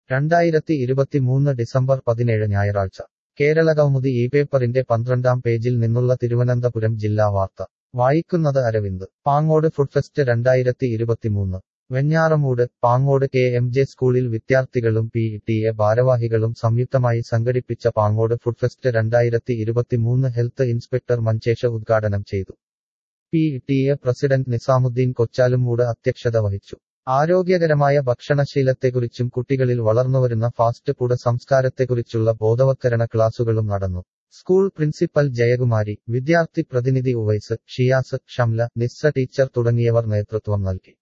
രണ്ടായിരത്തി ഇരുപത്തിമൂന്ന് ഡിസംബർ പതിനേഴ് ഞായറാഴ്ച കേരളകൗമുദി ഈ പേപ്പറിന്റെ പന്ത്രണ്ടാം പേജിൽ നിന്നുള്ള തിരുവനന്തപുരം ജില്ലാ വാർത്ത വായിക്കുന്നത് അരവിന്ദ് പാങ്ങോട് ഫുഡ്ഫെസ്റ്റ് രണ്ടായിരത്തി ഇരുപത്തിമൂന്ന് Venjaramoodu Pangode K M J സ്കൂളിൽ വിദ്യാർത്ഥികളും പി ടി എ ഭാരവാഹികളും സംയുക്തമായി സംഘടിപ്പിച്ച പാങ്ങോട് ഫുഡ്ഫെസ്റ്റ് രണ്ടായിരത്തി ഇരുപത്തിമൂന്ന് ഹെൽത്ത് ഇൻസ്പെക്ടർ മഞ്ചേഷ ഉദ്ഘാടനം ചെയ്തു P T A president Nizamuddin Kochalumoodu അധ്യക്ഷത വഹിച്ചു ആരോഗ്യകരമായ ഭക്ഷണശീലത്തെക്കുറിച്ചും കുട്ടികളിൽ വളർന്നുവരുന്ന ഫാസ്റ്റ് ഫുഡ് സംസ്കാരത്തെക്കുറിച്ചുള്ള ബോധവത്കരണ ക്ലാസുകളും നടന്നു സ്കൂൾ പ്രിൻസിപ്പൽ ജയകുമാരി വിദ്യാർത്ഥി പ്രതിനിധി ഉവൈസ് ഷിയാസ് ഷംല നിസ്സ ടീച്ചർ തുടങ്ങിയവർ നേതൃത്വം നൽകി